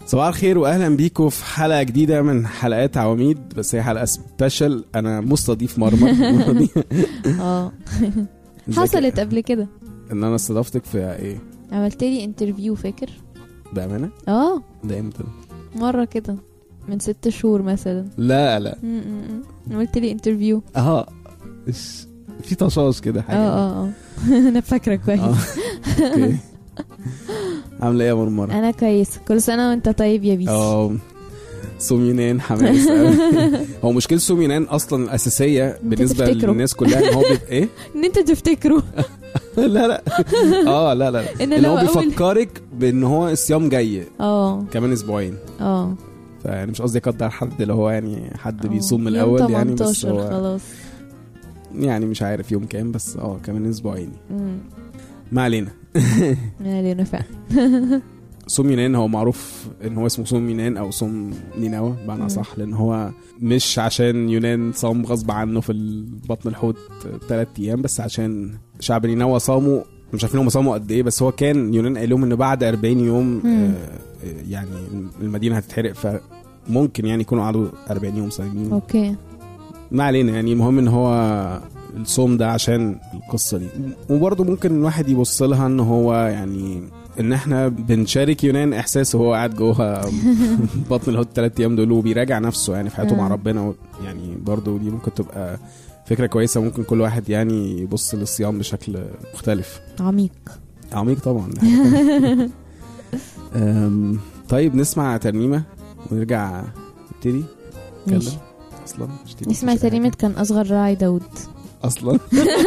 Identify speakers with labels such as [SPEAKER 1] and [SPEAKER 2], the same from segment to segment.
[SPEAKER 1] صباح الخير واهلا بيكم في حلقه جديده من حلقات عواميد بس هي حلقه سبيشال انا مستضيف مرمى
[SPEAKER 2] اه حصلت قبل كده
[SPEAKER 1] ان انا استضفتك في ايه
[SPEAKER 2] عملت لي انترفيو فاكر
[SPEAKER 1] بامانه
[SPEAKER 2] اه
[SPEAKER 1] ده امتى
[SPEAKER 2] مره كده من ست شهور مثلا
[SPEAKER 1] لا لا
[SPEAKER 2] م- م- م. عملت لي انترفيو
[SPEAKER 1] اه إيش- في طشاش كده
[SPEAKER 2] اه
[SPEAKER 1] حاجه
[SPEAKER 2] اه اه انا فاكره
[SPEAKER 1] اه
[SPEAKER 2] كويس
[SPEAKER 1] اوكي عامله ايه يا مرمره
[SPEAKER 2] انا كويسه كل سنه وانت طيب يا بيسي
[SPEAKER 1] اه سوم يونان حماس أوي. هو مشكله سوم يونان اصلا الاساسيه بالنسبه
[SPEAKER 2] تفتكره.
[SPEAKER 1] للناس كلها ان هو بيبقى ايه
[SPEAKER 2] ان انت تفتكره
[SPEAKER 1] لا لا اه لا لا
[SPEAKER 2] ان
[SPEAKER 1] ان
[SPEAKER 2] لو
[SPEAKER 1] هو
[SPEAKER 2] اول
[SPEAKER 1] بيفكرك بان هو الصيام جاي
[SPEAKER 2] اه
[SPEAKER 1] كمان اسبوعين
[SPEAKER 2] اه
[SPEAKER 1] فيعني مش قصدي اقدر حد اللي هو يعني حد
[SPEAKER 2] آه.
[SPEAKER 1] بيصوم من
[SPEAKER 2] يوم
[SPEAKER 1] الاول يعني بس
[SPEAKER 2] 18
[SPEAKER 1] هو
[SPEAKER 2] خلاص
[SPEAKER 1] يعني مش عارف يوم كام بس اه كمان اسبوعين
[SPEAKER 2] مم.
[SPEAKER 1] ما علينا
[SPEAKER 2] ما علينا فعلا
[SPEAKER 1] صوم يونان هو معروف ان هو اسمه صوم يونان او صوم نينوى بمعنى
[SPEAKER 2] مم.
[SPEAKER 1] صح لان هو مش عشان يونان صام غصب عنه في بطن الحوت ثلاث ايام بس عشان شعب نينوى صاموا مش عارفين هم صاموا قد ايه بس هو كان يونان قال لهم ان بعد 40 يوم
[SPEAKER 2] مم.
[SPEAKER 1] آه آه، يعني المدينه هتتحرق فممكن يعني يكونوا قعدوا 40 يوم صايمين
[SPEAKER 2] اوكي
[SPEAKER 1] ما علينا يعني المهم ان هو الصوم ده عشان القصه دي وبرضه ممكن الواحد يبص لها ان هو يعني ان احنا بنشارك يونان احساس وهو قاعد جوه بطن الحوت الثلاث ايام دول وبيراجع نفسه يعني في حياته مع
[SPEAKER 2] مم.
[SPEAKER 1] ربنا و- يعني برضه دي ممكن تبقى فكره كويسه ممكن كل واحد يعني يبص للصيام بشكل مختلف
[SPEAKER 2] عميق
[SPEAKER 1] عميق طبعا ده حاجة تانية. أم، طيب نسمع ترنيمه ونرجع نبتدي
[SPEAKER 2] ماشي
[SPEAKER 1] نتكلم اصلا مش دي-
[SPEAKER 2] نسمع
[SPEAKER 1] مش أي
[SPEAKER 2] ترنيمة كان أصغر راعي داود
[SPEAKER 1] اصلا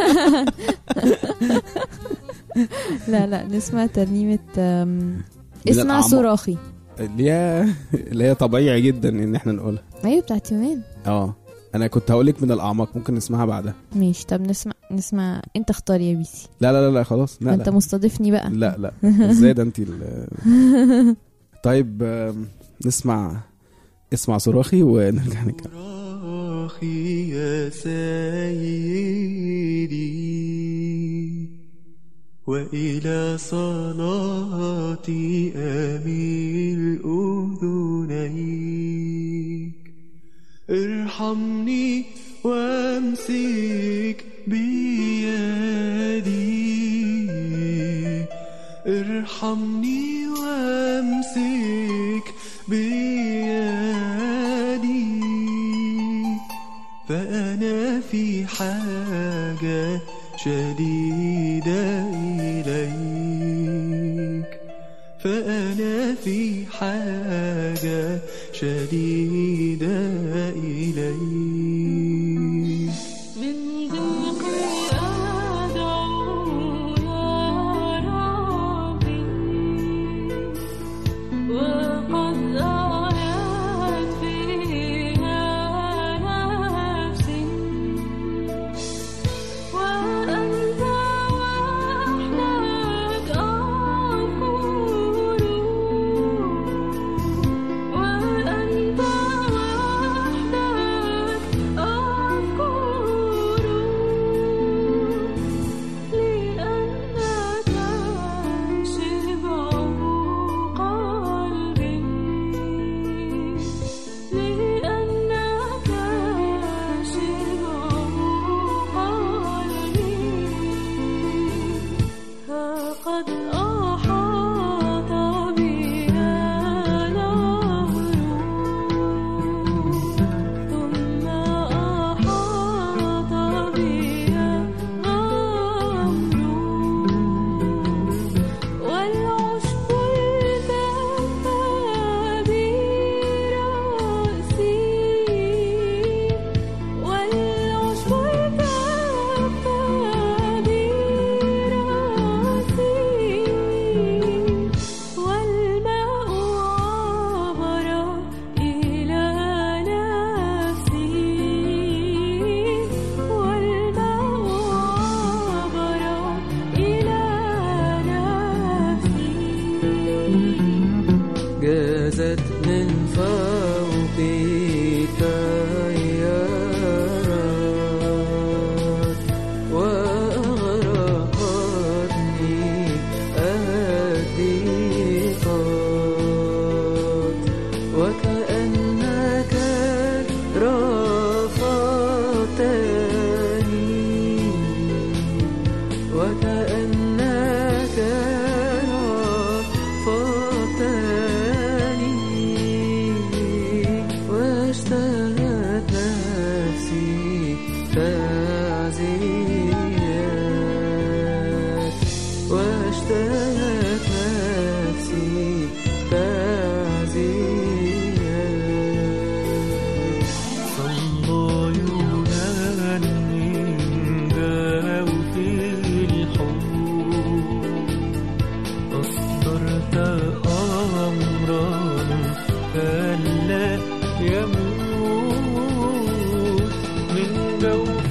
[SPEAKER 2] لا لا نسمع ترنيمة أم،
[SPEAKER 1] من
[SPEAKER 2] اسمع
[SPEAKER 1] الأعماق.
[SPEAKER 2] صراخي
[SPEAKER 1] اللي هي اللي هي طبيعي جدا ان احنا نقولها
[SPEAKER 2] أيوة بتاعت يومين
[SPEAKER 1] اه انا كنت هقول لك من الاعماق ممكن نسمعها بعدها
[SPEAKER 2] ماشي طب نسمع نسمع انت اختار يا بيسي
[SPEAKER 1] لا لا لا, لا خلاص
[SPEAKER 2] ما
[SPEAKER 1] لا
[SPEAKER 2] انت
[SPEAKER 1] لا
[SPEAKER 2] مستضيفني بقى
[SPEAKER 1] لا لا ازاي ده انت ال- طيب آم، نسمع اسمع صراخي ونرجع نتكلم
[SPEAKER 3] صراخي يا سيدي وإلى صلاتي أميل أذنيك ارحمني وامسك بيدي ارحمني وامسك بيدي فأنا في حاجة شديدة إليك فأنا في حاجة شديدة إليك
[SPEAKER 4] من ضيقي أدعو يا ربي وقد ضاعت فيها نفسي وأنت وحدك أذكر وأنت وحدك أذكر لأنك شبع قلبي لأنك شبع قلبي فقد أحاط بنا نهر ثم أحاط بنا غمر والعشب التف برأسي والعشب التف برأسي والماء عبر إلى نفسي والماء عبر إلى نفسي
[SPEAKER 3] جازت من فوقي تيارات وأغرقتني الضيقات تعزيات واشتهت نفسي تعزيات صلى يونان من جوف الحوت أصدرت أمرا ألا يموت من جوف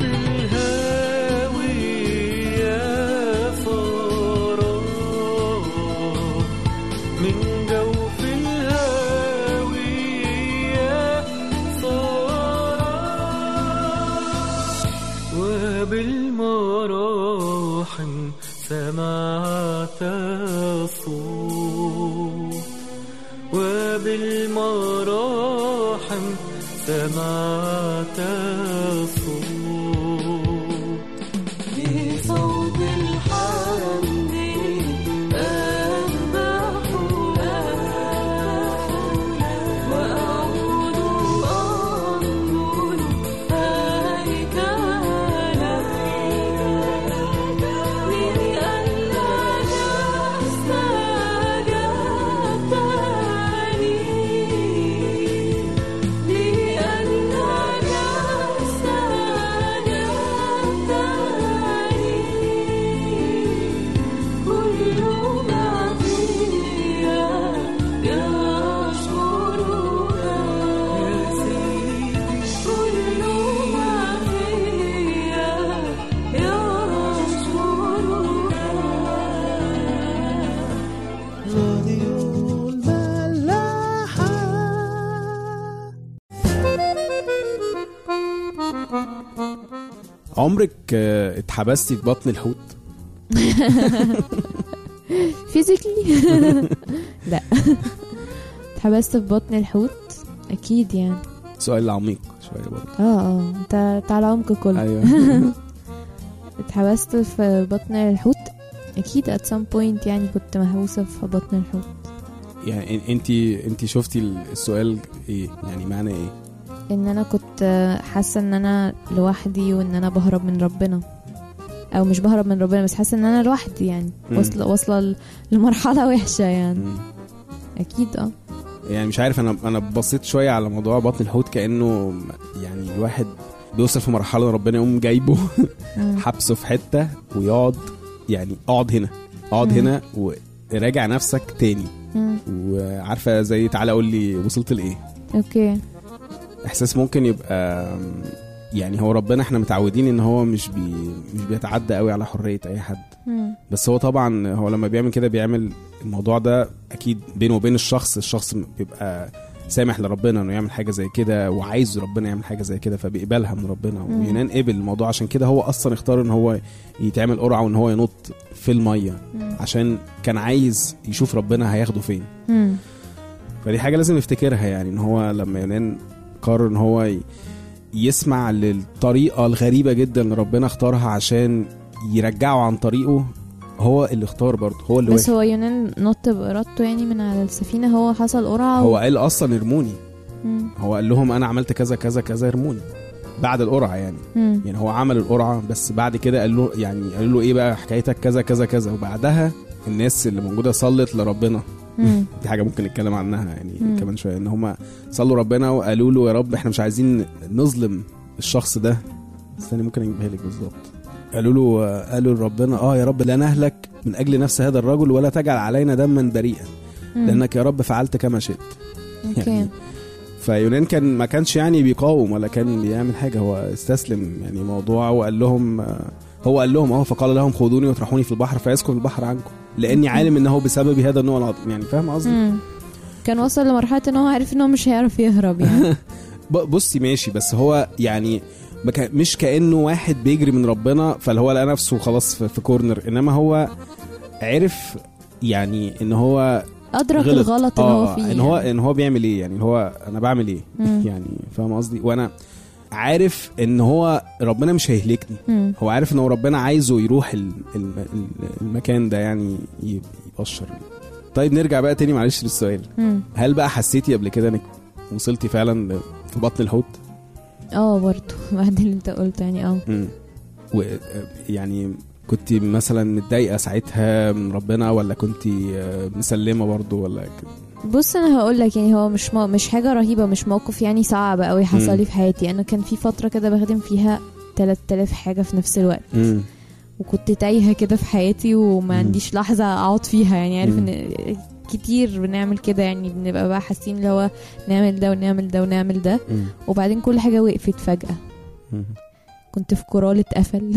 [SPEAKER 3] الهاوية صارا من جوف الهاوية صارا وبالمراحم سمعت الصوت وبالمراحم سمعت الصوت
[SPEAKER 4] بصوت الحمد أذبح وأعود أنظر هيكلك لأنك استجبتني لأنك استجبتني كل ما فيا يشكرك يا سيدي كل ما فيا يشكرك
[SPEAKER 1] عمرك آه، اتحبستي في بطن الحوت
[SPEAKER 2] فيزيكلي لا اتحبست في بطن الحوت اكيد يعني
[SPEAKER 1] سؤال عميق شويه برضه
[SPEAKER 2] اه اه انت انت على عمق كله
[SPEAKER 1] ايوه
[SPEAKER 2] اتحبست في بطن الحوت اكيد at some point يعني كنت محبوسه في بطن الحوت
[SPEAKER 1] يعني انت انت شفتي السؤال ايه يعني معنى ايه
[SPEAKER 2] ان انا كنت حاسه ان انا لوحدي وان انا بهرب من ربنا او مش بهرب من ربنا بس حاسه ان انا لوحدي يعني
[SPEAKER 1] مم.
[SPEAKER 2] واصله واصله ل- لمرحله وحشه يعني
[SPEAKER 1] مم.
[SPEAKER 2] اكيد اه
[SPEAKER 1] يعني مش عارف انا انا بصيت شويه على موضوع بطن الحوت كانه يعني الواحد بيوصل في مرحله ربنا يقوم جايبه
[SPEAKER 2] مم.
[SPEAKER 1] حبسه في حته ويقعد يعني اقعد هنا اقعد
[SPEAKER 2] مم.
[SPEAKER 1] هنا وراجع نفسك تاني
[SPEAKER 2] مم.
[SPEAKER 1] وعارفه زي تعالى قول لي وصلت لايه
[SPEAKER 2] اوكي
[SPEAKER 1] احساس ممكن يبقى يعني هو ربنا احنا متعودين ان هو مش بي مش بيتعدى قوي على حريه اي حد
[SPEAKER 2] مم.
[SPEAKER 1] بس هو طبعا هو لما بيعمل كده بيعمل الموضوع ده اكيد بينه وبين الشخص الشخص بيبقى سامح لربنا انه يعمل حاجه زي كده وعايز ربنا يعمل حاجه زي كده فبيقبلها من ربنا
[SPEAKER 2] مم.
[SPEAKER 1] ويونان قبل الموضوع عشان كده هو اصلا اختار ان هو يتعمل قرعه وان هو ينط في الميه
[SPEAKER 2] مم.
[SPEAKER 1] عشان كان عايز يشوف ربنا هياخده فين
[SPEAKER 2] مم.
[SPEAKER 1] فدي حاجه لازم نفتكرها يعني ان هو لما يونان قرر ان هو ي- يسمع للطريقه الغريبه جدا اللي ربنا اختارها عشان يرجعه عن طريقه هو اللي اختار برضه هو اللي
[SPEAKER 2] بس
[SPEAKER 1] وافق
[SPEAKER 2] هو يونان نط بإرادته يعني من على السفينة هو حصل قرعة
[SPEAKER 1] هو قال اصلا ارموني
[SPEAKER 2] مم.
[SPEAKER 1] هو قال لهم انا عملت كذا كذا كذا ارموني بعد القرعه يعني
[SPEAKER 2] مم.
[SPEAKER 1] يعني هو عمل القرعه بس بعد كده قال له يعني قال له ايه بقى حكايتك كذا كذا كذا وبعدها الناس اللي موجوده صلت لربنا
[SPEAKER 2] مم.
[SPEAKER 1] دي حاجه ممكن نتكلم عنها يعني
[SPEAKER 2] مم.
[SPEAKER 1] كمان شويه ان هم صلوا ربنا وقالوا له يا رب احنا مش عايزين نظلم الشخص ده استني ممكن اجيبها لك بالظبط قالوا له قالوا لربنا اه يا رب لا نهلك من اجل نفس هذا الرجل ولا تجعل علينا دما بريئا
[SPEAKER 2] مم.
[SPEAKER 1] لانك يا رب فعلت كما شئت
[SPEAKER 2] اوكي
[SPEAKER 1] يعني فيونان كان ما كانش يعني بيقاوم ولا كان بيعمل حاجه هو استسلم يعني موضوع وقال لهم هو قال لهم اه فقال لهم خذوني واطرحوني في البحر فيسكن البحر عنكم لاني عالم انه بسبب هذا النوع العظيم يعني فاهم قصدي
[SPEAKER 2] مم. كان وصل لمرحلة ان هو عارف ان هو مش هيعرف يهرب يعني
[SPEAKER 1] ب- بصي ماشي بس هو يعني ما كان- مش كانه واحد بيجري من ربنا فاللي هو لقى نفسه خلاص في, في كورنر انما هو عرف يعني ان هو
[SPEAKER 2] ادرك
[SPEAKER 1] غلط
[SPEAKER 2] الغلط اللي هو
[SPEAKER 1] آه،
[SPEAKER 2] فيه
[SPEAKER 1] ان هو
[SPEAKER 2] يعني.
[SPEAKER 1] ان هو بيعمل ايه يعني اللي هو انا بعمل ايه
[SPEAKER 2] مم.
[SPEAKER 1] يعني فاهم قصدي وانا عارف ان هو ربنا مش هيهلكني
[SPEAKER 2] مم.
[SPEAKER 1] هو عارف ان هو ربنا عايزه يروح ال- ال- ال- المكان ده يعني ي- يبشر طيب نرجع بقى تاني معلش للسؤال
[SPEAKER 2] مم.
[SPEAKER 1] هل بقى حسيتي قبل كده انك وصلتي فعلا ل- في بطن الحوت
[SPEAKER 2] اه برضه بعد اللي انت قلته يعني اه
[SPEAKER 1] مم. و يعني كنت مثلا متضايقه ساعتها من ربنا ولا كنت مسلمه برضو ولا كده؟
[SPEAKER 2] بص انا هقول لك يعني هو مش مو مش حاجه رهيبه مش موقف يعني صعب قوي
[SPEAKER 1] مم.
[SPEAKER 2] حصل لي في حياتي انا كان في فتره كده بخدم فيها 3000 حاجه في نفس الوقت
[SPEAKER 1] مم.
[SPEAKER 2] وكنت تايهه كده في حياتي وما
[SPEAKER 1] مم.
[SPEAKER 2] عنديش لحظه اقعد فيها يعني عارف
[SPEAKER 1] مم.
[SPEAKER 2] ان كتير بنعمل كده يعني بنبقى بقى حاسين اللي هو نعمل ده ونعمل ده ونعمل ده
[SPEAKER 1] مم.
[SPEAKER 2] وبعدين كل حاجه وقفت فجاه
[SPEAKER 1] مم.
[SPEAKER 2] كنت في كورال اتقفل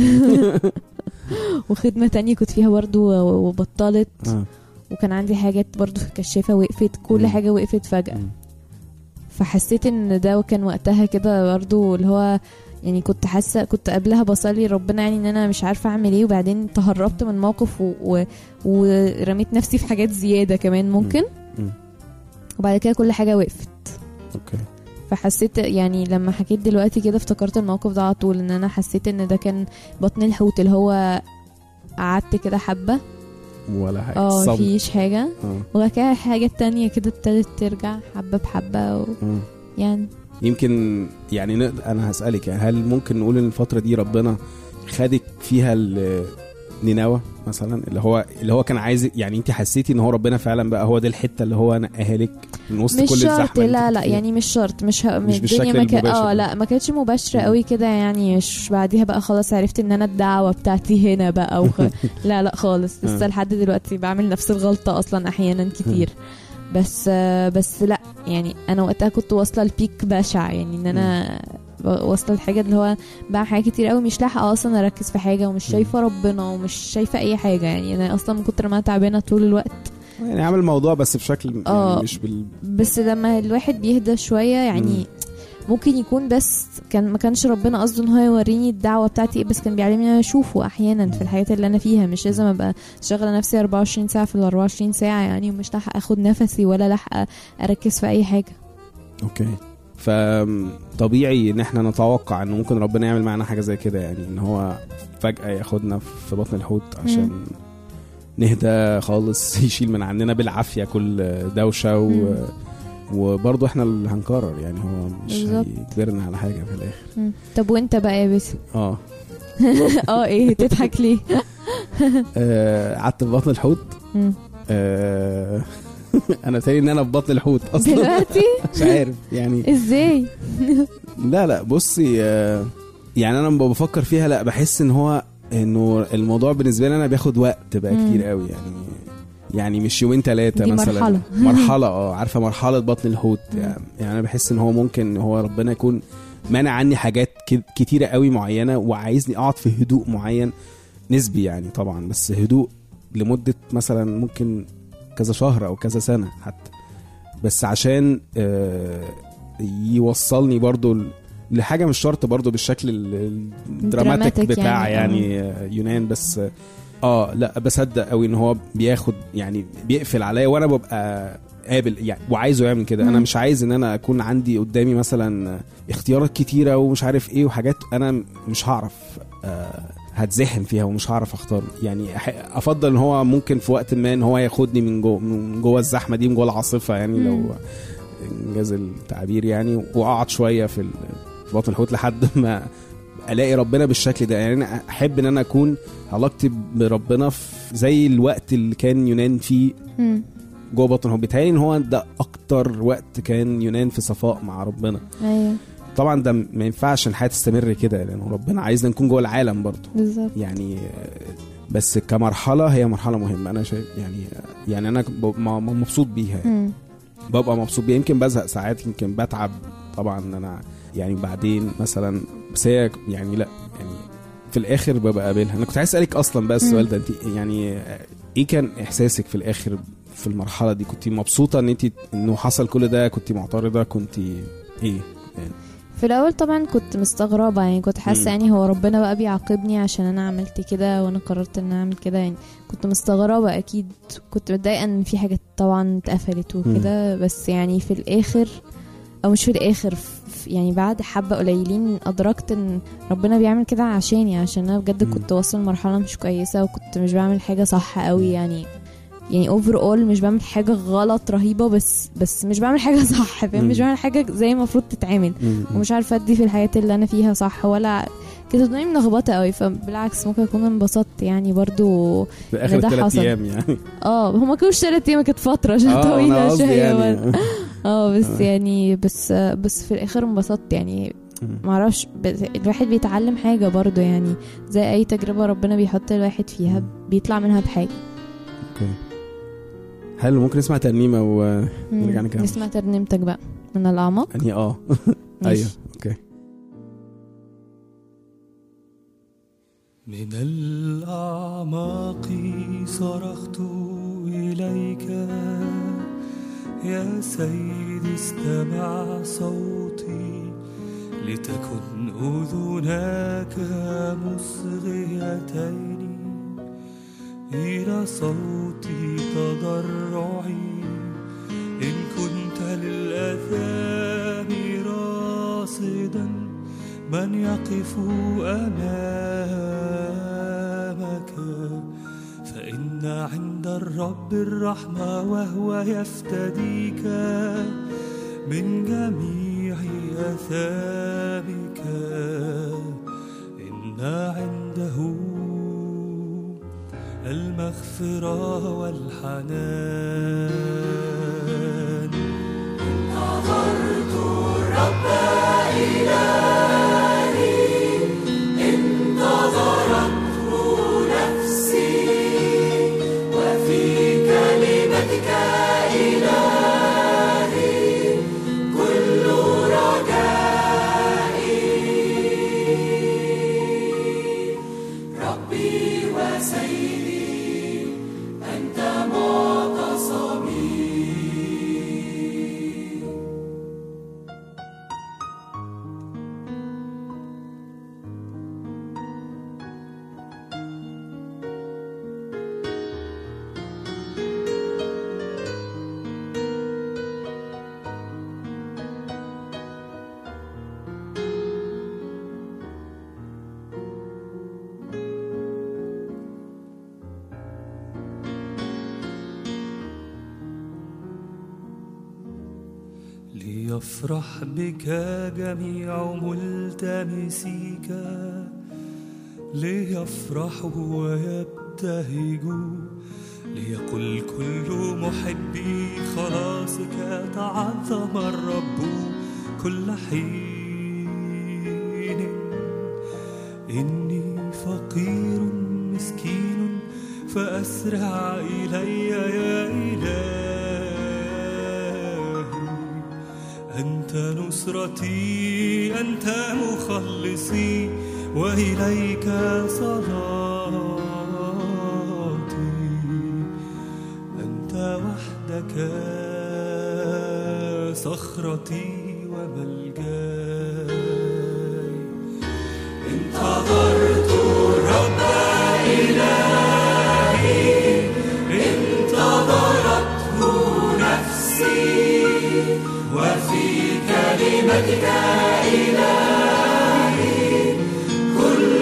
[SPEAKER 2] وخدمه تانية كنت فيها برضو وبطلت
[SPEAKER 1] آه.
[SPEAKER 2] وكان عندي حاجات برضو في الكشافه وقفت كل
[SPEAKER 1] مم.
[SPEAKER 2] حاجه وقفت فجاه
[SPEAKER 1] مم.
[SPEAKER 2] فحسيت ان ده كان وقتها كده برضو اللي هو يعني كنت حاسه كنت قبلها بصلي ربنا يعني ان انا مش عارفه اعمل ايه وبعدين تهربت من موقف و... و... ورميت نفسي في حاجات زياده كمان ممكن
[SPEAKER 1] مم.
[SPEAKER 2] وبعد كده كل حاجه وقفت
[SPEAKER 1] اوكي
[SPEAKER 2] فحسيت يعني لما حكيت دلوقتي كده افتكرت الموقف ده على طول ان انا حسيت ان ده كان بطن الحوت اللي هو قعدت كده حبه
[SPEAKER 1] ولا حاجه
[SPEAKER 2] اه
[SPEAKER 1] صمت.
[SPEAKER 2] مفيش حاجه
[SPEAKER 1] اه
[SPEAKER 2] وبعد كده حاجات تانية كده ابتدت ترجع حبه بحبه و...
[SPEAKER 1] مم.
[SPEAKER 2] يعني
[SPEAKER 1] يمكن يعني نقد- انا هسالك يعني هل ممكن نقول ان الفتره دي ربنا خدك فيها ال- نينوى مثلا اللي هو اللي هو كان عايز يعني انت حسيتي ان هو ربنا فعلا بقى هو دي الحته اللي هو نقاها لك من وسط
[SPEAKER 2] مش
[SPEAKER 1] كل الزحمه
[SPEAKER 2] شرط
[SPEAKER 1] اللي
[SPEAKER 2] لا
[SPEAKER 1] انت
[SPEAKER 2] لا
[SPEAKER 1] كنت فيها؟
[SPEAKER 2] يعني مش شرط مش ه...
[SPEAKER 1] مش
[SPEAKER 2] الدنيا
[SPEAKER 1] بالشكل
[SPEAKER 2] ما كان
[SPEAKER 1] المباشر
[SPEAKER 2] اه
[SPEAKER 1] ده.
[SPEAKER 2] لا ما كانتش مباشره
[SPEAKER 1] مم.
[SPEAKER 2] قوي كده يعني مش بعديها بقى خلاص عرفت ان انا الدعوه بتاعتي هنا بقى وخ... لا لا خالص لسه
[SPEAKER 1] آه.
[SPEAKER 2] لحد دلوقتي بعمل نفس الغلطه اصلا احيانا كتير بس آه، بس لا يعني انا وقتها كنت واصله لبيك بشع يعني ان انا واصله لحاجه اللي هو بقى حاجات كتير قوي مش لاحقه اصلا اركز في حاجه ومش شايفه ربنا ومش شايفه اي حاجه يعني انا اصلا من كتر ما انا تعبانه طول الوقت
[SPEAKER 1] يعني عامل الموضوع بس بشكل
[SPEAKER 2] آه.
[SPEAKER 1] يعني مش بال
[SPEAKER 2] بس لما الواحد بيهدى شويه يعني ممكن يكون بس كان ما كانش ربنا قصده ان هو يوريني الدعوه بتاعتي ايه بس كان بيعلمني ان انا اشوفه احيانا في الحاجات اللي انا فيها مش لازم ابقى شغاله نفسي 24 ساعه في ال 24 ساعه يعني ومش لاحقه اخد نفسي ولا لاحقه اركز في اي حاجه
[SPEAKER 1] اوكي فطبيعي ان احنا نتوقع ان ممكن ربنا يعمل معانا حاجه زي كده يعني ان هو فجاه ياخدنا في بطن الحوت عشان نهدى خالص يشيل من عننا بالعافيه كل دوشه و...
[SPEAKER 2] مم.
[SPEAKER 1] وبرضه احنا اللي هنقرر يعني هو مش
[SPEAKER 2] بالظبط.
[SPEAKER 1] هيجبرنا على حاجه في الاخر
[SPEAKER 2] مم. طب وانت بقى يا باسم
[SPEAKER 1] اه
[SPEAKER 2] اه ايه تضحك ليه
[SPEAKER 1] آه، قعدت في بطن الحوت
[SPEAKER 2] مم.
[SPEAKER 1] آه، انا تاني ان انا في بطن الحوت اصلا
[SPEAKER 2] دلوقتي
[SPEAKER 1] مش عارف يعني
[SPEAKER 2] ازاي
[SPEAKER 1] لا لا بصي آه، يعني انا لما بفكر فيها لا بحس ان هو انه الموضوع بالنسبه لي انا بياخد وقت بقى
[SPEAKER 2] مم.
[SPEAKER 1] كتير قوي يعني يعني مش يومين ثلاثه
[SPEAKER 2] دي
[SPEAKER 1] مثلا
[SPEAKER 2] مرحلة.
[SPEAKER 1] مرحله اه عارفه مرحله بطن الحوت
[SPEAKER 2] مم.
[SPEAKER 1] يعني, يعني انا بحس ان هو ممكن هو ربنا يكون مانع عني حاجات ك- كتيره قوي معينه وعايزني اقعد في هدوء معين نسبي يعني طبعا بس هدوء لمده مثلا ممكن كذا شهر او كذا سنه حتى بس عشان آه، يوصلني برضو ل- لحاجه مش شرط برضو بالشكل ال- الدراماتيك
[SPEAKER 2] دراماتيك
[SPEAKER 1] بتاع
[SPEAKER 2] يعني،
[SPEAKER 1] يعني, آه، يونان بس آه، اه لا بصدق قوي ان هو بياخد يعني بيقفل عليا وانا ببقى قابل يعني وعايزه يعمل كده انا
[SPEAKER 2] مم.
[SPEAKER 1] مش عايز ان انا اكون عندي قدامي مثلا اختيارات كتيره ومش عارف ايه وحاجات انا مش هعرف آه هتزحم فيها ومش هعرف اختار يعني أح- افضل ان هو ممكن في وقت ما ان هو ياخدني من جوه من جوه الزحمه دي من جوه العاصفه يعني
[SPEAKER 2] مم.
[SPEAKER 1] لو انجاز التعبير يعني واقعد شويه في ال- في بطن الحوت لحد ما الاقي ربنا بالشكل ده يعني انا احب ان انا اكون علاقتي بربنا في زي الوقت اللي كان يونان فيه
[SPEAKER 2] مم.
[SPEAKER 1] جوه بطن الحوت بيتهيألي ان هو ده اكتر وقت كان يونان في صفاء مع ربنا
[SPEAKER 2] ايوه
[SPEAKER 1] طبعا ده ما ينفعش الحياه تستمر كده لان ربنا عايزنا نكون جوه العالم برضه
[SPEAKER 2] بالظبط
[SPEAKER 1] يعني آه، بس كمرحله هي مرحله مهمه انا شايف يعني يعني انا ب- م- م- مبسوط بيها يعني.
[SPEAKER 2] مم.
[SPEAKER 1] ببقى مبسوط بيها يمكن بزهق ساعات يمكن بتعب طبعا ان انا يعني بعدين مثلا بس هي يعني لا يعني في الاخر ببقى قابلها انا كنت عايز اسالك اصلا بقى السؤال
[SPEAKER 2] مم.
[SPEAKER 1] ده انت يعني ايه كان احساسك في الاخر في المرحله دي كنت مبسوطه ان انت انه حصل كل ده كنت معترضه كنت ايه
[SPEAKER 2] في الاول طبعا كنت مستغربه يعني كنت حاسه
[SPEAKER 1] مم.
[SPEAKER 2] يعني هو ربنا بقى بيعاقبني عشان انا عملت كده وانا قررت ان أنا اعمل كده يعني كنت مستغربه اكيد كنت متضايقه ان في حاجات طبعا اتقفلت وكده بس يعني في الاخر او مش في الاخر في يعني بعد حبه قليلين ادركت ان ربنا بيعمل كده عشاني عشان انا بجد
[SPEAKER 1] مم.
[SPEAKER 2] كنت واصل لمرحله مش كويسه وكنت مش بعمل حاجه صح قوي يعني يعني اوفر اول مش بعمل حاجه غلط رهيبه بس بس مش بعمل حاجه صح فاهم
[SPEAKER 1] مم.
[SPEAKER 2] مش بعمل حاجه زي المفروض تتعمل ومش عارفه ادي في الحياه اللي انا فيها صح ولا كانت قدامي ملخبطه قوي فبالعكس ممكن اكون انبسطت يعني برضو
[SPEAKER 1] في اخر
[SPEAKER 2] ده
[SPEAKER 1] ثلاث
[SPEAKER 2] حصل.
[SPEAKER 1] ايام يعني
[SPEAKER 2] اه هما كانوش ثلاث ايام كانت فتره عشان
[SPEAKER 1] اه انا
[SPEAKER 2] طويله
[SPEAKER 1] قصدي
[SPEAKER 2] شويه برضه.
[SPEAKER 1] يعني
[SPEAKER 2] اه بس
[SPEAKER 1] آه.
[SPEAKER 2] يعني بس بس في الاخر انبسطت يعني معرفش ب- الواحد بيتعلم حاجه برضو يعني زي اي تجربه ربنا بيحط الواحد فيها بيطلع منها بحاجه
[SPEAKER 1] اوكي حلو ممكن نسمع ترنيمه و
[SPEAKER 2] مم.
[SPEAKER 1] نرجع نكمل.
[SPEAKER 2] نسمع ترنيمتك بقى من الاعماق
[SPEAKER 1] يعني اه
[SPEAKER 2] ماشي.
[SPEAKER 1] ايوه اوكي
[SPEAKER 3] من الأعماق صرخت إليك يا سيدي استمع صوتي لتكن أذناك مصغيتين إلى صوتي تضرعي إن كنت للأثام راصدا من يقف أمامك فإن عند الرب الرحمة وهو يفتديك من جميع أثامك إن عنده المغفرة والحنان ليفرح بك جميع ملتمسيك ليفرحوا ويبتهجوا ليقل كل محبي خلاصك تعظم الرب كل حين إني فقير مسكين فأسرع إلي يا إلهي أنت نصرتي أنت مخلصي وإليك صلاتي أنت وحدك صخرتي وملجاي انتظرت الرب إلهي انتظرته نفسي وفي كلمتك إلهي كل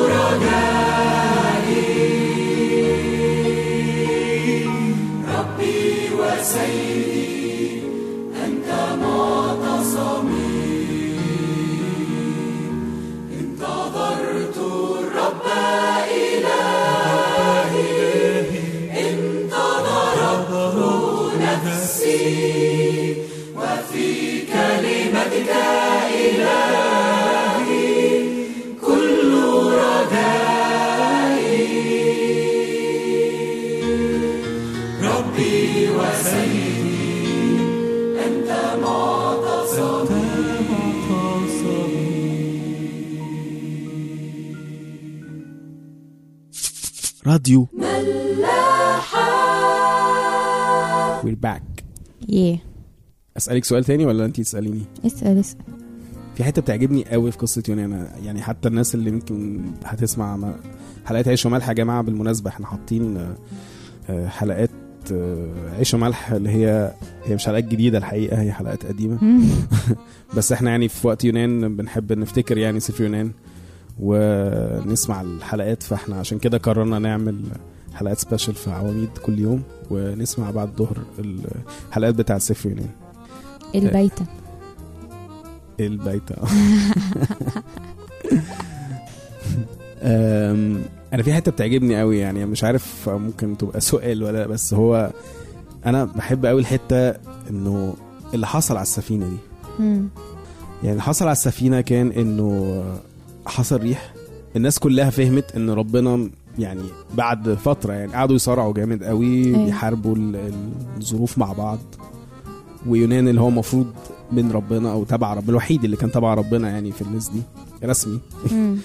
[SPEAKER 3] رجائي ربي وسيدي أنت معتصمي انتظرت الرب إلهي انتظرت نفسي وفي كلمتك إلهي كل رجائي ربي وسيدي أنت معتصمي
[SPEAKER 1] راديو
[SPEAKER 4] ملاحة
[SPEAKER 1] وير باك
[SPEAKER 2] يه
[SPEAKER 1] اسالك سؤال تاني ولا انت تساليني
[SPEAKER 2] اسال اسال
[SPEAKER 1] في حته بتعجبني قوي في قصه يونان يعني حتى الناس اللي يمكن هتسمع ما- حلقات عيش وملح يا جماعه بالمناسبه احنا حاطين آه، آه، حلقات آه، عيش وملح اللي هي هي مش حلقات جديده الحقيقه هي حلقات قديمه بس احنا يعني في وقت يونان بنحب نفتكر يعني سفر يونان ونسمع الحلقات فاحنا عشان كده قررنا نعمل حلقات سبيشال في عواميد كل يوم ونسمع بعد الظهر الحلقات بتاعت سفر يونان
[SPEAKER 2] البيتة
[SPEAKER 1] البيت أم، انا في حته بتعجبني قوي يعني مش عارف ممكن تبقى سؤال ولا لأ، بس هو انا بحب قوي الحته انه اللي حصل على السفينه دي
[SPEAKER 2] مم.
[SPEAKER 1] يعني اللي حصل على السفينه كان انه حصل ريح الناس كلها فهمت ان ربنا يعني بعد فتره يعني قعدوا يصارعوا جامد قوي
[SPEAKER 2] أيوة.
[SPEAKER 1] يحاربوا ال- الظروف مع بعض ويونان اللي هو المفروض من ربنا او تبع ربنا الوحيد اللي كان تبع ربنا يعني في الناس دي رسمي
[SPEAKER 2] مم.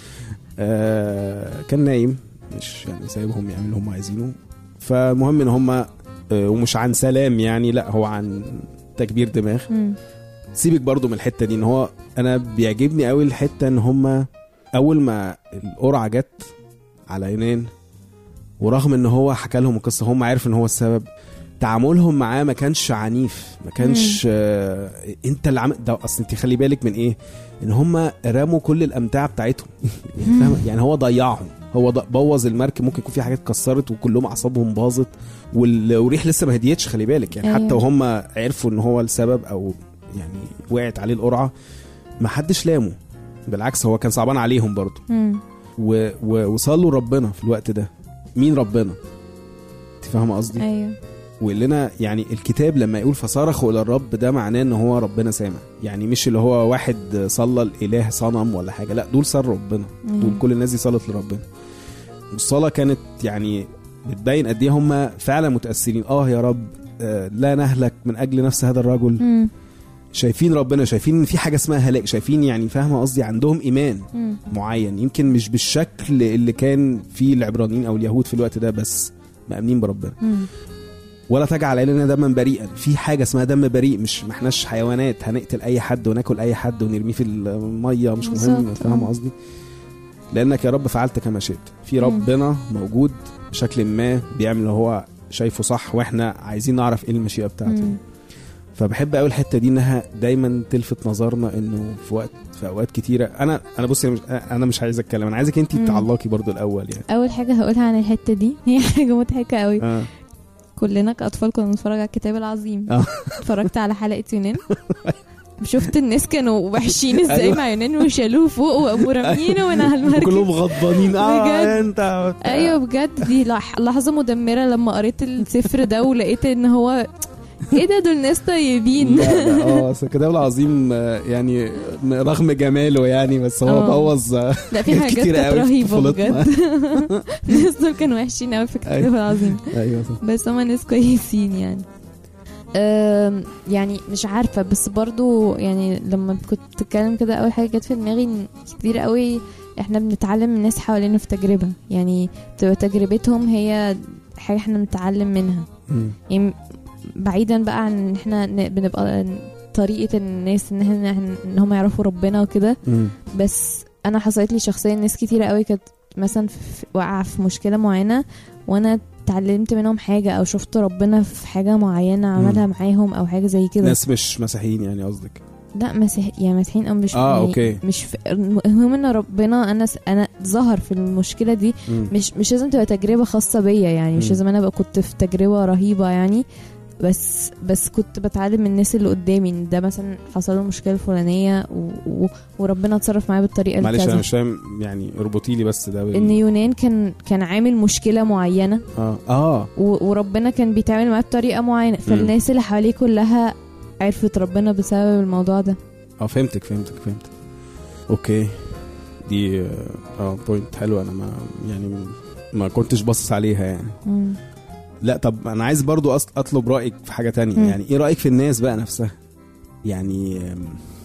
[SPEAKER 1] آه كان نايم مش يعني سايبهم يعملوا اللي هم عايزينه فالمهم ان هم آه ومش عن سلام يعني لا هو عن تكبير دماغ
[SPEAKER 2] مم.
[SPEAKER 1] سيبك برضو من الحته دي ان هو انا بيعجبني قوي الحته ان هم اول ما القرعه جت على يونان ورغم ان هو حكى لهم القصه هم عارف ان هو السبب تعاملهم معاه ما كانش عنيف ما كانش آه انت اللي عمل ده اصل انت خلي بالك من ايه ان هم رموا كل الامتعه بتاعتهم يعني, فاهمة؟ يعني هو ضيعهم هو ض- بوظ المركب ممكن يكون في حاجات اتكسرت وكلهم اعصابهم باظت وال- والريح لسه ما هديتش خلي بالك يعني
[SPEAKER 2] أيوة.
[SPEAKER 1] حتى وهم عرفوا ان هو السبب او يعني وقعت عليه القرعه ما حدش لامه بالعكس هو كان صعبان عليهم برضه
[SPEAKER 2] مم.
[SPEAKER 1] و... و... وصلوا ربنا في الوقت ده مين ربنا انت فاهمه قصدي
[SPEAKER 2] ايوه
[SPEAKER 1] ويقول لنا يعني الكتاب لما يقول فصرخوا الى الرب ده معناه ان هو ربنا سامع يعني مش اللي هو واحد صلى الاله صنم ولا حاجه لا دول صار ربنا دول
[SPEAKER 2] مم.
[SPEAKER 1] كل الناس دي صلت لربنا والصلاه كانت يعني بتبين قد ايه هم فعلا متاثرين اه يا رب آه لا نهلك من اجل نفس هذا الرجل
[SPEAKER 2] مم.
[SPEAKER 1] شايفين ربنا شايفين ان في حاجه اسمها هلاك شايفين يعني فاهمه قصدي عندهم ايمان
[SPEAKER 2] مم.
[SPEAKER 1] معين يمكن مش بالشكل اللي كان فيه العبرانيين او اليهود في الوقت ده بس مأمنين بربنا
[SPEAKER 2] مم.
[SPEAKER 1] ولا تجعل علينا دما بريئا في حاجه اسمها دم بريء مش ما احناش حيوانات هنقتل اي حد وناكل اي حد ونرميه في الميه مش مهم
[SPEAKER 2] بالظبط.
[SPEAKER 1] فاهم
[SPEAKER 2] آه.
[SPEAKER 1] قصدي لانك يا رب فعلت كما شئت في
[SPEAKER 2] مم.
[SPEAKER 1] ربنا موجود بشكل ما بيعمل اللي هو شايفه صح واحنا عايزين نعرف ايه المشيئه بتاعته
[SPEAKER 2] مم.
[SPEAKER 1] فبحب قوي الحته دي انها دايما تلفت نظرنا انه في وقت في اوقات كتيره انا انا بصي أنا مش, انا مش عايز اتكلم انا عايزك انت
[SPEAKER 2] مم.
[SPEAKER 1] تعلقي برضو الاول يعني
[SPEAKER 2] اول حاجه هقولها عن الحته دي هي حاجه مضحكه قوي
[SPEAKER 1] اه
[SPEAKER 2] كلنا كاطفال كنا بنتفرج على الكتاب العظيم
[SPEAKER 1] آه.
[SPEAKER 2] اتفرجت على حلقه يونان شفت الناس كانوا وحشين ازاي
[SPEAKER 1] أيوة.
[SPEAKER 2] مع يونان وشالوه فوق وقاموا رامينه من على المركب
[SPEAKER 1] كلهم غضبانين اه
[SPEAKER 2] بجد.
[SPEAKER 1] انت
[SPEAKER 2] ايوه بجد دي لح- لحظه مدمره لما قريت السفر ده ولقيت ان هو ايه ده دول ناس طيبين
[SPEAKER 1] لا لا اه اصل الكتاب العظيم آه، يعني رغم جماله يعني بس هو
[SPEAKER 2] آه.
[SPEAKER 1] بوظ آه،
[SPEAKER 2] لا في حاجات
[SPEAKER 1] كتيرة
[SPEAKER 2] كانت
[SPEAKER 1] قوي في
[SPEAKER 2] رهيبه
[SPEAKER 1] طفولتنا.
[SPEAKER 2] بجد الناس دول كانوا وحشين قوي في الكتاب
[SPEAKER 1] أيوة.
[SPEAKER 2] العظيم
[SPEAKER 1] ايوه صح
[SPEAKER 2] بس هما ناس كويسين يعني أم، يعني مش عارفة بس برضو يعني لما كنت بتتكلم كده أول حاجة جت في دماغي إن كتير قوي احنا بنتعلم من الناس حوالينا في تجربة يعني تبقى تجربتهم هي حاجة احنا بنتعلم منها
[SPEAKER 1] مم.
[SPEAKER 2] يعني بعيدا بقى عن ان احنا ن- بنبقى طريقة الناس ان احنا ان هم يعرفوا ربنا وكده
[SPEAKER 1] مم.
[SPEAKER 2] بس انا حصلت لي شخصيا ناس كتيرة قوي كانت مثلا في- واقعة في مشكلة معينة وانا اتعلمت منهم حاجة او شفت ربنا في حاجة معينة عملها معاهم او حاجة زي كده
[SPEAKER 1] ناس مش مسيحيين يعني قصدك
[SPEAKER 2] لا مسيح يعني مسيحيين او مش
[SPEAKER 1] آه،
[SPEAKER 2] يعني
[SPEAKER 1] أوكي.
[SPEAKER 2] مش في... المهم ان ربنا انا س... انا ظهر في المشكلة دي
[SPEAKER 1] مم.
[SPEAKER 2] مش مش لازم تبقى تجربة خاصة بيا يعني مش
[SPEAKER 1] مم.
[SPEAKER 2] لازم انا ابقى كنت في تجربة رهيبة يعني بس بس كنت بتعلم من الناس اللي قدامي ان ده مثلا حصل له مشكلة فلانية و... و... وربنا اتصرف معايا بالطريقة
[SPEAKER 1] معلش
[SPEAKER 2] الكذا
[SPEAKER 1] انا مش فاهم يعني اربطي لي بس ده بال-
[SPEAKER 2] ان يونان كان كان عامل مشكله معينه
[SPEAKER 1] اه اه
[SPEAKER 2] و- وربنا كان بيتعامل معاه بطريقه معينه فالناس اللي حواليه كلها عرفت ربنا بسبب الموضوع ده
[SPEAKER 1] اه فهمتك فهمتك فهمتك اوكي دي اه اه بوينت حلوه انا ما يعني ما كنتش باصص عليها يعني
[SPEAKER 2] مم.
[SPEAKER 1] لا طب انا عايز برضو أص- اطلب رايك في حاجه تانية
[SPEAKER 2] مم.
[SPEAKER 1] يعني ايه رايك في الناس بقى نفسها يعني آم،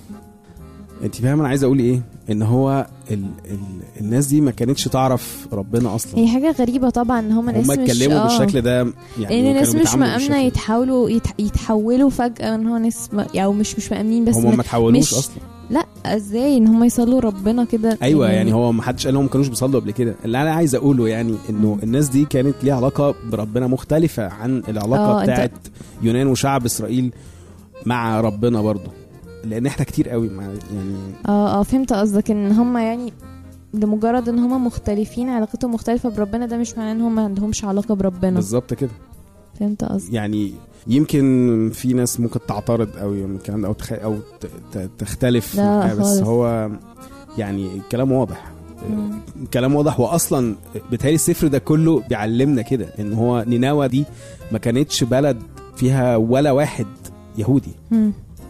[SPEAKER 1] انت فاهم انا عايز اقول ايه ان هو ال ال الناس دي ما كانتش تعرف ربنا اصلا
[SPEAKER 2] هي حاجه غريبه طبعا ان هم ناس
[SPEAKER 1] هم
[SPEAKER 2] مش
[SPEAKER 1] اتكلموا
[SPEAKER 2] آه.
[SPEAKER 1] بالشكل ده يعني
[SPEAKER 2] لان
[SPEAKER 1] وكانوا
[SPEAKER 2] الناس مش
[SPEAKER 1] بيتعاملوا
[SPEAKER 2] مأمنة
[SPEAKER 1] بالشكل ده.
[SPEAKER 2] يتحولوا يت... يتحولوا فجأة ان هو ناس م... يعني مش مش مأمنين بس
[SPEAKER 1] هم ما تحولوش
[SPEAKER 2] مش-
[SPEAKER 1] اصلا
[SPEAKER 2] لا ازاي ان هم يصلوا ربنا كده
[SPEAKER 1] ايوه يعني هو ما حدش قال لهم ما كانوش بيصلوا قبل كده اللي انا عايز اقوله يعني انه الناس دي كانت ليها علاقه بربنا مختلفه عن العلاقه
[SPEAKER 2] آه، أنت-
[SPEAKER 1] بتاعت يونان وشعب اسرائيل مع ربنا برضه لان احنا كتير قوي مع يعني
[SPEAKER 2] اه اه فهمت قصدك ان هم يعني لمجرد ان هم مختلفين علاقتهم مختلفة بربنا ده مش معناه ان هم ما عندهمش علاقة بربنا
[SPEAKER 1] بالظبط كده
[SPEAKER 2] فهمت قصدك
[SPEAKER 1] يعني يمكن في ناس ممكن تعترض قوي من الكلام ده او تخ... او ت... ت... تختلف
[SPEAKER 2] لا،
[SPEAKER 1] معاه، بس
[SPEAKER 2] خالص.
[SPEAKER 1] هو يعني الكلام واضح
[SPEAKER 2] مم.
[SPEAKER 1] كلام واضح واصلا بتهيألي السفر ده كله بيعلمنا كده ان هو نينوى دي ما كانتش بلد فيها ولا واحد يهودي
[SPEAKER 2] مم.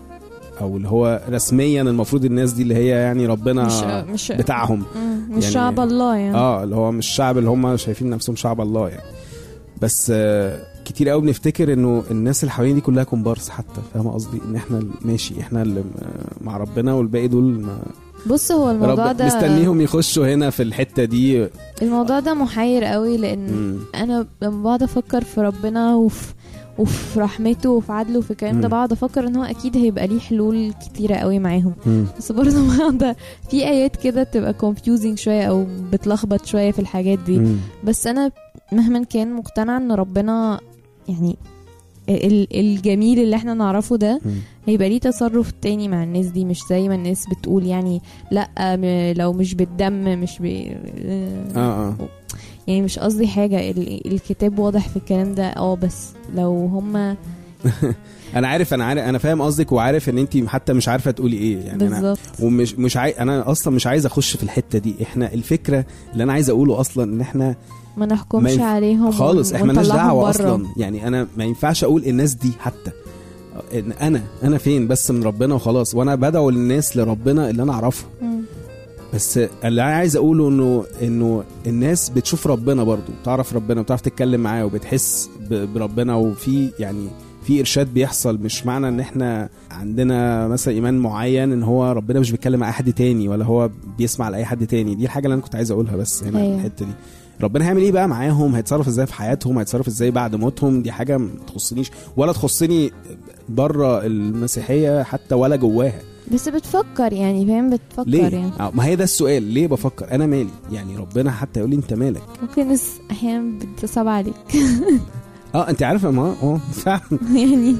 [SPEAKER 1] او اللي هو رسميا المفروض الناس دي اللي هي يعني ربنا
[SPEAKER 2] مش مش
[SPEAKER 1] بتاعهم
[SPEAKER 2] مم. مش
[SPEAKER 1] يعني-
[SPEAKER 2] شعب الله يعني
[SPEAKER 1] اه اللي هو مش الشعب اللي هم شايفين نفسهم شعب الله يعني بس آه كتير قوي بنفتكر انه الناس اللي حوالين دي كلها كومبارس حتى فاهم قصدي ان احنا ال- ماشي احنا اللي م- مع ربنا والباقي دول ما
[SPEAKER 2] بص هو الموضوع
[SPEAKER 1] رب
[SPEAKER 2] ده
[SPEAKER 1] مستنيهم يخشوا هنا في الحته دي
[SPEAKER 2] الموضوع ده محير قوي لان
[SPEAKER 1] مم.
[SPEAKER 2] انا لما بقعد افكر في ربنا وفي وفي رحمته وفي عدله وفي الكلام ده
[SPEAKER 1] مم.
[SPEAKER 2] بقعد افكر ان هو اكيد هيبقى ليه حلول كتيره قوي معاهم
[SPEAKER 1] مم.
[SPEAKER 2] بس برضه بقعد في ايات كده بتبقى confusing شويه او بتلخبط شويه في الحاجات دي
[SPEAKER 1] مم.
[SPEAKER 2] بس انا مهما كان مقتنعه ان ربنا يعني ال- الجميل اللي احنا نعرفه ده
[SPEAKER 1] مم.
[SPEAKER 2] هيبقى ليه تصرف تاني مع الناس دي مش زي ما الناس بتقول يعني لا م- لو مش بالدم مش ب...
[SPEAKER 1] اه اه
[SPEAKER 2] يعني مش قصدي حاجة ال- الكتاب واضح في الكلام ده اه بس لو هما
[SPEAKER 1] انا عارف انا عارف انا فاهم قصدك وعارف ان انت حتى مش عارفه تقولي ايه يعني انا
[SPEAKER 2] بالظبط
[SPEAKER 1] ومش مش عاي... انا اصلا مش عايز اخش في الحته دي احنا الفكره اللي انا عايز اقوله اصلا ان احنا
[SPEAKER 2] ما نحكمش
[SPEAKER 1] ما ينف-
[SPEAKER 2] عليهم
[SPEAKER 1] خالص
[SPEAKER 2] ون-
[SPEAKER 1] احنا مالناش
[SPEAKER 2] ونطلعهم
[SPEAKER 1] دعوه
[SPEAKER 2] برا.
[SPEAKER 1] اصلا يعني انا ما ينفعش اقول الناس دي حتى ان انا انا فين بس من ربنا وخلاص وانا بدعو الناس لربنا اللي انا اعرفه
[SPEAKER 2] مم.
[SPEAKER 1] بس اللي انا عايز اقوله انه انه الناس بتشوف ربنا برضو بتعرف ربنا وبتعرف تتكلم معاه وبتحس ب- بربنا وفي يعني في ارشاد بيحصل مش معنى ان احنا عندنا مثلا ايمان معين ان هو ربنا مش بيتكلم مع اي حد تاني ولا هو بيسمع لاي حد تاني دي الحاجه اللي انا كنت عايز اقولها بس هنا
[SPEAKER 2] أيوة.
[SPEAKER 1] الحته دي ربنا هيعمل ايه بقى معاهم هيتصرف ازاي في حياتهم هيتصرف ازاي بعد موتهم دي حاجه ما تخصنيش ولا تخصني بره المسيحيه حتى ولا جواها
[SPEAKER 2] بس بتفكر يعني فاهم بتفكر
[SPEAKER 1] ليه
[SPEAKER 2] يعني
[SPEAKER 1] آه، ما هي ده السؤال ليه بفكر انا مالي يعني ربنا حتى يقول لي انت مالك
[SPEAKER 2] ممكن ناس احيانا بتصعب عليك
[SPEAKER 1] اه انت عارفه ما اه فعلا
[SPEAKER 2] يعني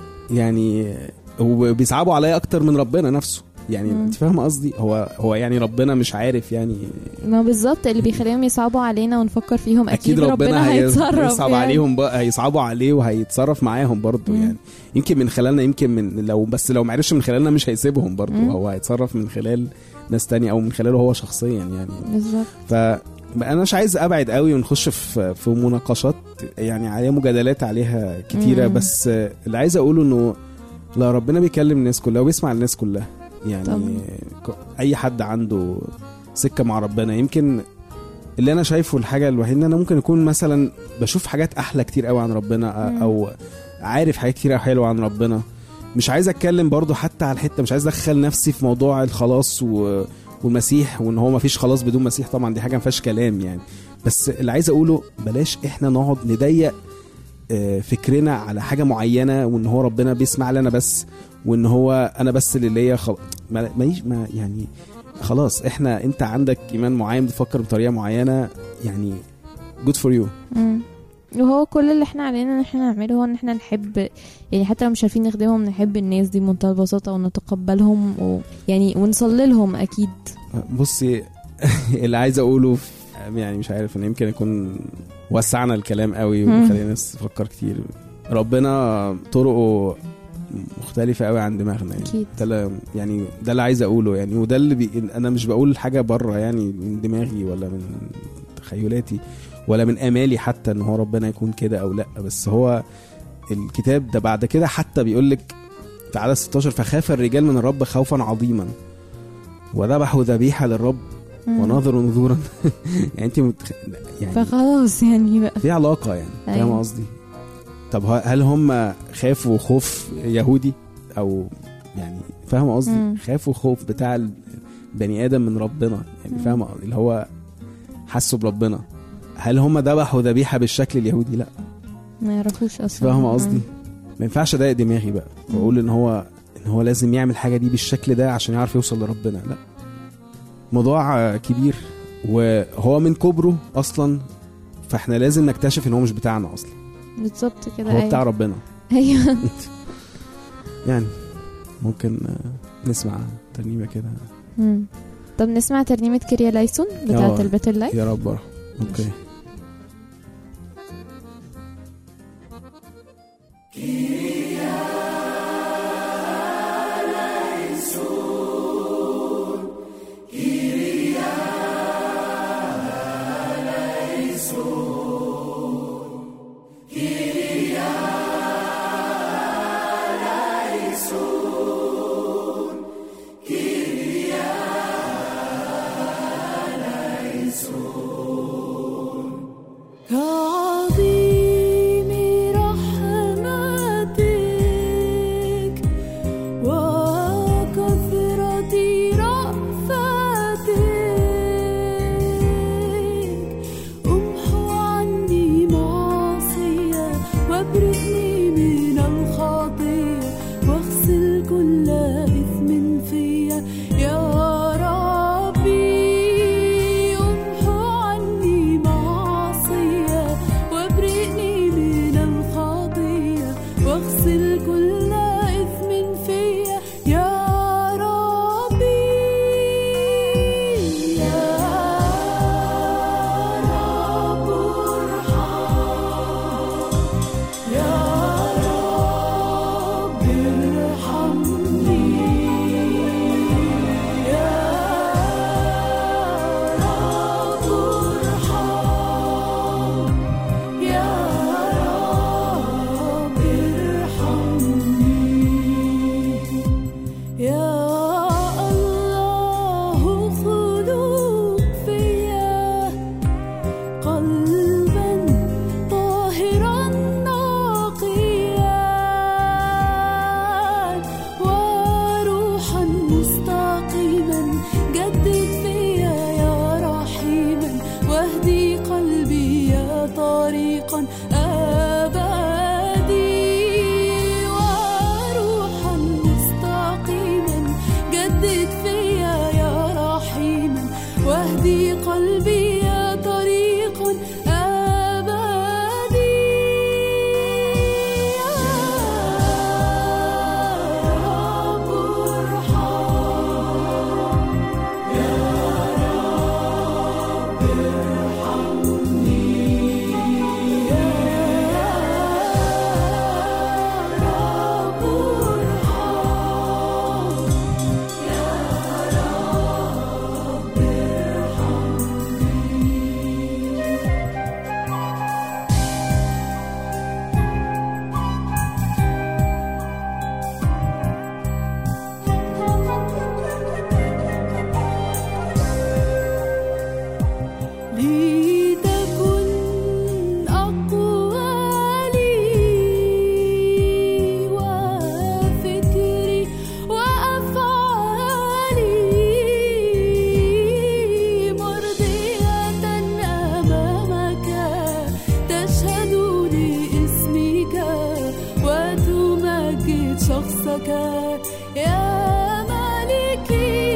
[SPEAKER 1] يعني وبيصعبوا عليا اكتر من ربنا نفسه يعني
[SPEAKER 2] مم.
[SPEAKER 1] انت فاهمه قصدي هو هو يعني ربنا مش عارف يعني
[SPEAKER 2] ما بالظبط اللي بيخليهم يصعبوا علينا ونفكر فيهم
[SPEAKER 1] اكيد,
[SPEAKER 2] اكيد,
[SPEAKER 1] ربنا, هي-
[SPEAKER 2] هيتصرف
[SPEAKER 1] هيصعب
[SPEAKER 2] يعني.
[SPEAKER 1] عليهم بقى هيصعبوا عليه وهيتصرف معاهم برضه
[SPEAKER 2] مم.
[SPEAKER 1] يعني يمكن من خلالنا يمكن من لو بس لو معرفش من خلالنا مش هيسيبهم برضه
[SPEAKER 2] مم.
[SPEAKER 1] هو هيتصرف من خلال ناس تانية او من خلاله هو شخصيا يعني
[SPEAKER 2] بالظبط
[SPEAKER 1] ف انا مش عايز ابعد قوي ونخش في في مناقشات يعني عليها مجادلات عليها كتيره
[SPEAKER 2] مم.
[SPEAKER 1] بس اللي عايز اقوله انه لا ربنا بيكلم الناس كلها وبيسمع الناس كلها يعني
[SPEAKER 2] طبعا.
[SPEAKER 1] ك- اي حد عنده سكه مع ربنا يمكن اللي انا شايفه الحاجه الوحيده ان انا ممكن اكون مثلا بشوف حاجات احلى كتير قوي عن ربنا
[SPEAKER 2] مم.
[SPEAKER 1] أ- او عارف حاجات كتير حلوه عن ربنا مش عايز اتكلم برضو حتى على الحته مش عايز ادخل نفسي في موضوع الخلاص و... والمسيح وان هو مفيش خلاص بدون مسيح طبعا دي حاجه ما فيهاش كلام يعني بس اللي عايز اقوله بلاش احنا نقعد نضيق آه، فكرنا على حاجه معينه وان هو ربنا بيسمع لنا بس وان هو انا بس اللي ليا خل... ما... ما... ما يعني خلاص احنا انت عندك ايمان معين بتفكر بطريقه معينه يعني جود فور يو
[SPEAKER 2] مم. وهو كل اللي احنا علينا ان احنا نعمله هو ان احنا نحب يعني حتى لو مش عارفين نخدمهم نحب الناس دي بمنتهى البساطة ونتقبلهم و يعني ونصلي لهم اكيد
[SPEAKER 1] بصي اللي عايز اقوله في- يعني مش عارف انا يمكن اكون وسعنا الكلام قوي
[SPEAKER 2] مم.
[SPEAKER 1] وخلينا الناس تفكر كتير ربنا طرقه مختلفة قوي عن دماغنا يعني
[SPEAKER 2] اكيد
[SPEAKER 1] ده اللي- يعني ده اللي عايز اقوله يعني وده اللي بي... انا مش بقول حاجة بره يعني من دماغي ولا من تخيلاتي ولا من امالي حتى ان هو ربنا يكون كده او لا بس هو الكتاب ده بعد كده حتى بيقول لك في عدد 16 فخاف الرجال من الرب خوفا عظيما وذبحوا ذبيحة للرب
[SPEAKER 2] مم.
[SPEAKER 1] ونظروا نذورا يعني انت متخ... يعني
[SPEAKER 2] فخلاص يعني بقى
[SPEAKER 1] في علاقة يعني فاهم
[SPEAKER 2] أيوة.
[SPEAKER 1] قصدي طب ه- هل هم خافوا خوف يهودي او يعني فاهم قصدي
[SPEAKER 2] مم.
[SPEAKER 1] خافوا خوف بتاع البني ادم من ربنا يعني
[SPEAKER 2] مم.
[SPEAKER 1] فاهم اللي هو حسوا بربنا هل هم ذبحوا ذبيحه بالشكل اليهودي لا
[SPEAKER 2] ما يعرفوش اصلا
[SPEAKER 1] فاهم قصدي ما ينفعش اضايق دماغي بقى
[SPEAKER 2] مم.
[SPEAKER 1] واقول ان هو ان هو لازم يعمل حاجه دي بالشكل ده عشان يعرف يوصل لربنا لا موضوع آه، كبير وهو من كبره اصلا فاحنا لازم نكتشف ان هو مش بتاعنا اصلا
[SPEAKER 2] بالظبط كده
[SPEAKER 1] هو بتاع
[SPEAKER 2] ايوه
[SPEAKER 1] ربنا
[SPEAKER 2] ايوه
[SPEAKER 1] يعني ممكن آه، نسمع ترنيمه كده
[SPEAKER 2] مم. طب نسمع ترنيمة كيريا لايسون بتاعة
[SPEAKER 1] آه.
[SPEAKER 2] البيت اللايف
[SPEAKER 1] يا رب ورحمة. اوكي
[SPEAKER 3] Kyria
[SPEAKER 4] كعظيم رحمتك وكثرة رأفتك امحو عني معصية وابرئني من الخطية واغسل كل إثم فيا يا ربي امحو عني معصية وابرئني من الخطية واغسل كل إثم فيا يا ربي يا رب ارحم يا رب ارحمني يا رب ارحم يا رب ارحمني يا الله خلق فيا قلبا طاهرا نقيا وروحا مستقيما جدد فيا يا رحيما واهدي قلبي يا طريقا أبدي وروحا مستقيما جدد فيا يا رحيما واهدي قلبي يا طريقا أبدي يا رب ارحم يا رب ارحمني يا رب ارحم يا رب ارحمني لتكن أقوالي وفكري وأفعالي مرضية أمامك تشهد لاسمك وتمجد شخصك يا مالكي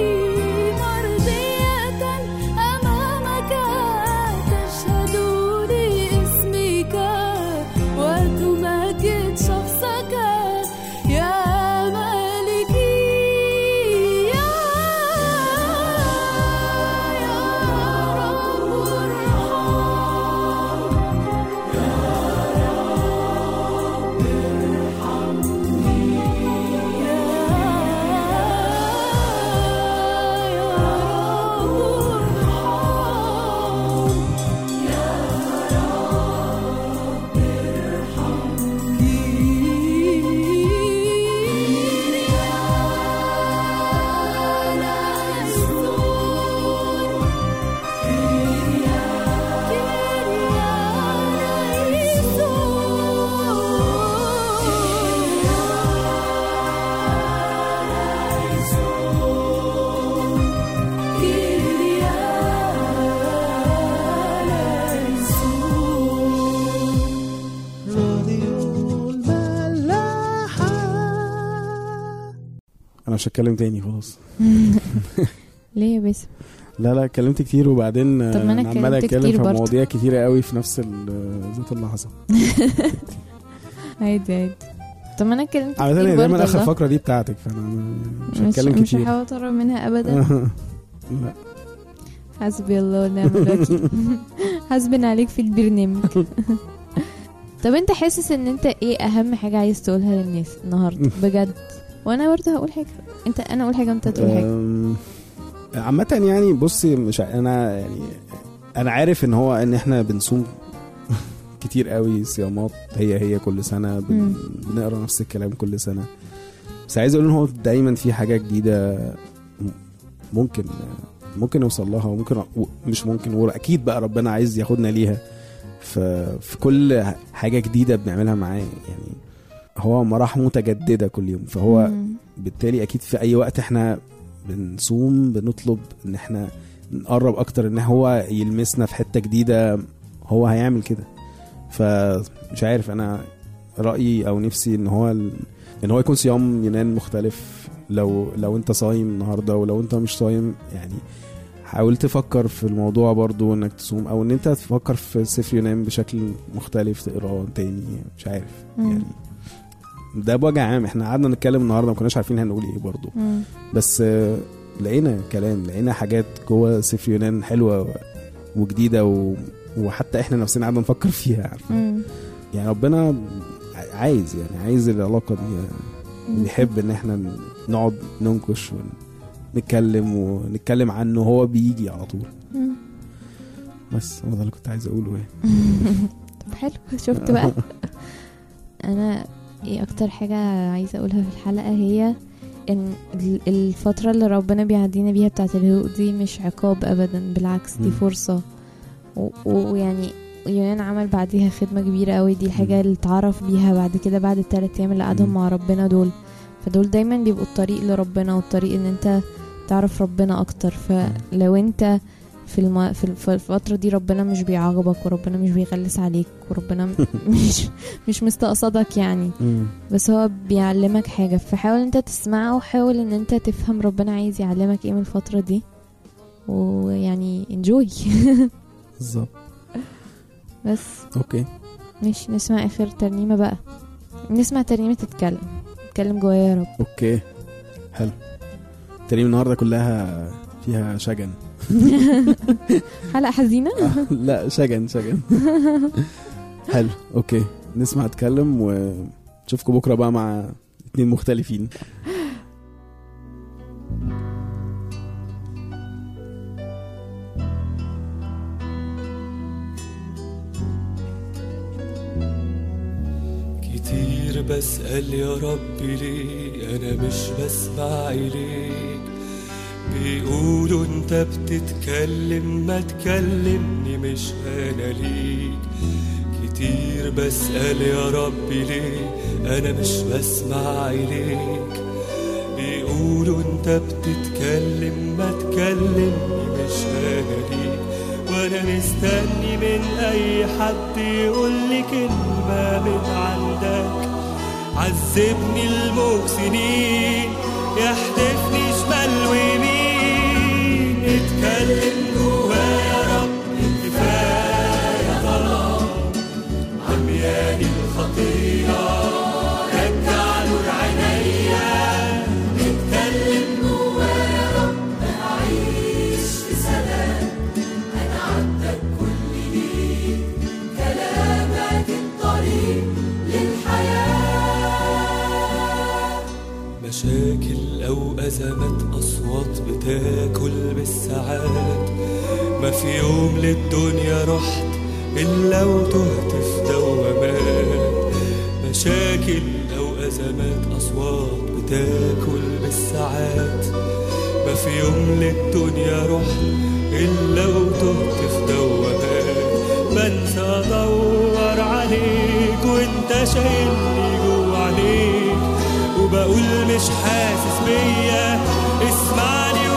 [SPEAKER 4] مرضية أمامك تشهد لاسمك وتمجد شخصك يا مالكي يا يا رب ارحم
[SPEAKER 1] انا مش هتكلم تاني خلاص
[SPEAKER 2] ليه يا باسم
[SPEAKER 1] لا لا اتكلمت كتير وبعدين
[SPEAKER 2] طب ما أنا
[SPEAKER 1] آه، عمال
[SPEAKER 2] اتكلمت
[SPEAKER 1] اتكلم
[SPEAKER 2] كتير
[SPEAKER 1] في
[SPEAKER 2] برضه.
[SPEAKER 1] مواضيع كتيره قوي في نفس ال- ذات اللحظه
[SPEAKER 2] عادي عادي طب ما انا اتكلمت
[SPEAKER 1] عادة هي
[SPEAKER 2] كتير
[SPEAKER 1] دايما
[SPEAKER 2] برضه
[SPEAKER 1] اخر
[SPEAKER 2] الله.
[SPEAKER 1] فقره دي بتاعتك فانا مش
[SPEAKER 2] مش
[SPEAKER 1] هتكلم
[SPEAKER 2] مش
[SPEAKER 1] كتير
[SPEAKER 2] هحاول اتهرب منها ابدا
[SPEAKER 1] لا
[SPEAKER 2] حسبي الله ونعم الوكيل حسبنا عليك في البرنامج طب انت حاسس ان انت ايه اهم حاجه عايز تقولها للناس النهارده بجد وانا برضه هقول حاجه انت انا اقول حاجه وانت تقول حاجه
[SPEAKER 1] أم، عامة يعني بصي مش ع- انا يعني انا عارف ان هو ان احنا بنصوم كتير قوي صيامات هي هي كل سنه بن...
[SPEAKER 2] مم.
[SPEAKER 1] بنقرا نفس الكلام كل سنه بس عايز اقول ان هو دايما في حاجه جديده م- ممكن ممكن نوصل لها وممكن مش ممكن واكيد بقى ربنا عايز ياخدنا ليها ف... في كل حاجه جديده بنعملها معاه يعني هو مراح متجدده كل يوم فهو
[SPEAKER 2] مم.
[SPEAKER 1] بالتالي اكيد في اي وقت احنا بنصوم بنطلب ان احنا نقرب اكتر ان هو يلمسنا في حته جديده هو هيعمل كده فمش عارف انا رايي او نفسي ان هو ال... ان هو يكون صيام يونان مختلف لو لو انت صايم النهارده ولو انت مش صايم يعني حاول تفكر في الموضوع برضو انك تصوم او ان انت تفكر في سفر يونان بشكل مختلف تقراه تاني مش عارف
[SPEAKER 2] مم.
[SPEAKER 1] يعني ده بوجه عام احنا قعدنا نتكلم النهارده ما كناش عارفين هنقول ايه برضو
[SPEAKER 2] مم.
[SPEAKER 1] بس آه، لقينا كلام لقينا حاجات جوه سفر يونان حلوه وجديده و... وحتى احنا نفسنا قعدنا نفكر فيها عارفة؟
[SPEAKER 2] مم.
[SPEAKER 1] يعني ربنا عايز يعني عايز العلاقه دي بيحب ان احنا نقعد ننكش ونتكلم ونتكلم عنه هو بيجي على طول
[SPEAKER 2] مم.
[SPEAKER 1] بس هو ده اللي كنت عايز اقوله يعني
[SPEAKER 2] طب حلو شفت بقى انا ايه اكتر حاجة عايزة اقولها في الحلقة هي ان ال- الفترة اللي ربنا بيعدينا بيها بتاعت الهدوء دي مش عقاب ابدا بالعكس دي
[SPEAKER 1] مم.
[SPEAKER 2] فرصة و- و- ويعني يونان عمل بعديها خدمة كبيرة قوي دي الحاجة اللي اتعرف بيها بعد كده بعد الثلاث ايام اللي قعدهم
[SPEAKER 1] مم.
[SPEAKER 2] مع ربنا دول فدول دايما بيبقوا الطريق لربنا والطريق ان انت تعرف ربنا اكتر فلو انت في الم... في الف- الفترة دي ربنا مش بيعاقبك وربنا مش بيغلس عليك وربنا م- مش مش مستقصدك يعني بس هو بيعلمك حاجة فحاول انت تسمعه وحاول ان انت تفهم ربنا عايز يعلمك ايه من الفترة دي ويعني انجوي
[SPEAKER 1] بالظبط
[SPEAKER 2] بس
[SPEAKER 1] اوكي
[SPEAKER 2] مش نسمع اخر ترنيمة بقى نسمع ترنيمة تتكلم تتكلم جوايا يا رب
[SPEAKER 1] اوكي حلو الترنيمه النهارده كلها فيها شجن
[SPEAKER 2] حلقة حزينة
[SPEAKER 1] لا شجن شجن حلو اوكي نسمع اتكلم ونشوفكم بكره بقى مع اتنين مختلفين
[SPEAKER 3] كتير بسأل يا ربي ليه أنا مش بسمع إليك بيقولوا أنت بتتكلم ما تكلمني مش أنا ليك كتير بسأل يا ربي ليه أنا مش بسمع إليك بيقولوا أنت بتتكلم ما تكلمني مش أنا ليك وانا مستني من اي حد يقول لي كلمه من عندك عذبني الموج سنين يحدفني شمال ويمين اتكلم جوايا يا رب كفايه ظلام عمياني الخطيه رجع نور عينيا اتكلم جوايا يا رب اعيش في سلام انا عبدك كل ليك كلامك الطريق للحياه مشاكل أو أزمات أصوات بتاكل بالساعات ما في يوم للدنيا رحت إلا وتهت في دوامات مشاكل أو أزمات أصوات بتاكل بالساعات ما في يوم للدنيا رحت إلا وتهت في دوامات بنسى أدور عليك وأنت شايلني جوا عليك وبقول مش حاسس بيا اسمعني